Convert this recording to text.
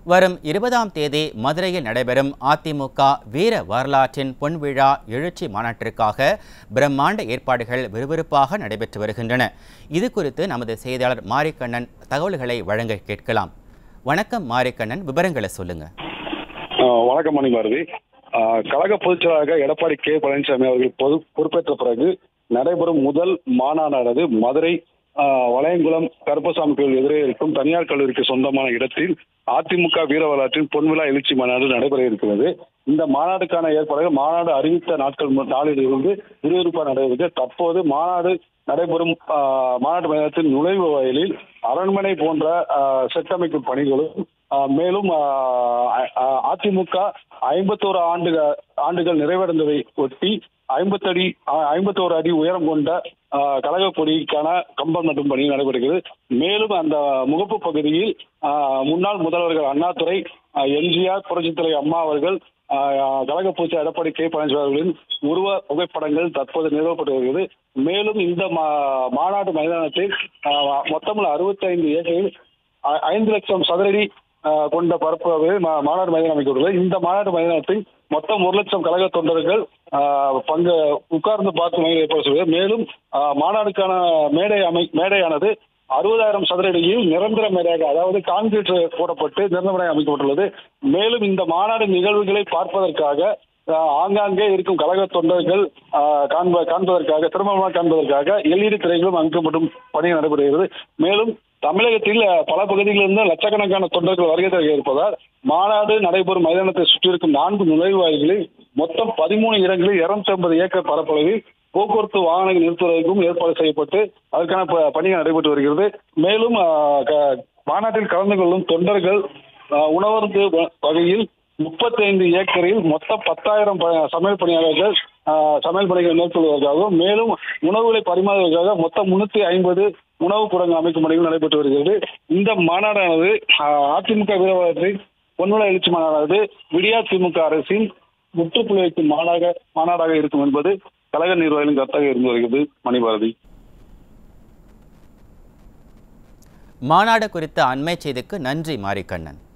வரும் இருபதாம் தேதி மதுரையில் நடைபெறும் அதிமுக வீர வரலாற்றின் பொன்விழா எழுச்சி மாநாட்டிற்காக பிரம்மாண்ட ஏற்பாடுகள் விறுவிறுப்பாக நடைபெற்று வருகின்றன இது குறித்து நமது செய்தியாளர் மாரிக்கண்ணன் தகவல்களை வழங்க கேட்கலாம் வணக்கம் மாரிக்கண்ணன் விவரங்களை சொல்லுங்க ஆஹ் வணக்கம் மணி பாரதி ஆஹ் கழக பொதுச்செயலாளராக எடப்பாடி கே பழனிசாமி அவர்கள் பொது பொறுப்பேற்ற பிறகு நடைபெறும் முதல் மாநாடானது மதுரை ஆஹ் வளையங்குளம் கருப்பசாமி கோயில் எதிரே இருக்கும் தனியார் கல்லூரிக்கு சொந்தமான இடத்தில் அதிமுக வீர வரலாற்றின் பொன்விழா எழுச்சி மாநாடு நடைபெற இருக்கிறது இந்த மாநாடுக்கான ஏற்பாடுகள் மாநாடு அறிவித்த நாட்கள் மு- நாளில் இருந்து விறுவிறுப்பாக நடைபெறுகிறது தற்போது மாநாடு நடைபெறும் ஆஹ், மாநாட்டு மைதானத்தின் நுழைவு வாயிலில் அரண்மனை போன்ற ஆஹ், செட்டமைக்கும் பணிகளும் ஆஹ், மேலும் ஆஹ், ஆஹ், அதிமுக ஐம்பத்தோரு ஆண்டுகள் ஆண்டுகள் நிறைவடைந்ததை ஒட்டி ஐம்பத்தடி ஐம்பத்தோரு அடி உயரம் கொண்ட ஆஹ், கழக கொடிக்கான கம்பம் நட்டும் பணி நடைபெறுகிறது மேலும் அந்த முகப்பு பகுதியில் ஆஹ், முன்னாள் முதல்வர்கள் அண்ணாதுரை ஆஹ், எம்ஜிஆர் புரட்சித்துறை அம்மா அவர்கள் ஆஹ், கழக பூச்சி எடப்பாடி கே பழனிசாமி அவர்களின் உருவ புகைப்படங்கள் தற்போது நிறுவப்பட்டு வருகிறது மேலும் இந்த மா- மாநாடு மைதானத்தில் ஆஹ், மொத்தமுள்ள அறுபத்தைந்து ஏக்கரில் ஐ- ஐந்து லட்சம் சதுரடி ஆஹ், கொண்ட பரப்பு மா- மாநாடு மைதானம் அமைக்கப்பட்டுள்ளது இந்த மாநாடு மைதானத்தில் மொத்தம் ஒரு லட்சம் கழக தொண்டர்கள் ஆஹ், பங்கு உட்கார்ந்து பார்க்கும் வகையில் ஏற்பாடு செய்வது மேலும் ஆஹ், மாநாடுக்கான மேடை அமை மேடையானது அறுபதாயிரம் சதுரடியில் நிரந்தர மேடையாக அதாவது கான்கிரீட் போடப்பட்டு நிரந்தர மேடை அமைக்கப்பட்டுள்ளது மேலும் இந்த மாநாடு நிகழ்வுகளை பார்ப்பதற்காக ஆஹ், ஆங்காங்கே இருக்கும் கழக தொண்டர்கள் ஆஹ், காண்ப காண்பதற்காக திருமணமாக காண்பதற்காக எல்இடி திரைகளும் அமைக்கப்படும் பணி நடைபெறுகிறது மேலும் தமிழகத்தில் ஆஹ், பல பகுதிகளிலிருந்து லட்சக்கணக்கான தொண்டர்கள் வருகை தர இருப்பதால் மாநாடு நடைபெறும் மைதானத்தை சுற்றியிருக்கும் நான்கு நுழைவாயில்களில் மொத்தம் பதிமூணு இடங்களில் இருநூத்தி ஐம்பது ஏக்கர் பரப்பளவில் போக்குவரத்து வாகனங்கள் நிறுத்துவதற்கும் ஏற்பாடு செய்யப்பட்டு அதற்கான ப- பணிகள் நடைபெற்று வருகிறது மேலும் ஆஹ், க- மாநாட்டில் கலந்து கொள்ளும் தொண்டர்கள் ஆஹ், உணவருந்து வ- வகையில் முப்பத்தைந்து ஏக்கரில் மொத்தம் பத்தாயிரம் ப- சமையல் பணியாளர்கள் ஆஹ், சமையல் பணிகள் மேற்கொள்வதற்காகவும் மேலும் உணவுகளை பரிமாறுவதற்காக மொத்தம் முன்னூத்தி ஐம்பது உணவு கூடங்கள் அமைக்கும் பணிகள் நடைபெற்று வருகிறது இந்த மாநாடானது ஆஹ், அதிமுக வீரவாதத்தை பொன்விழா எழுச்சி மாநாடானது விடியா திமுக அரசின் முற்றுப்புள்ளி வைக்கும் மாநாடாக மாநாடாக இருக்கும் என்பது கழக நிர்வாகிகளின் கருத்தாக இருந்து வருகிறது மணிபாரதி மாநாடு குறித்த அண்மை செய்திக்கு நன்றி மாரிக்கண்ணன்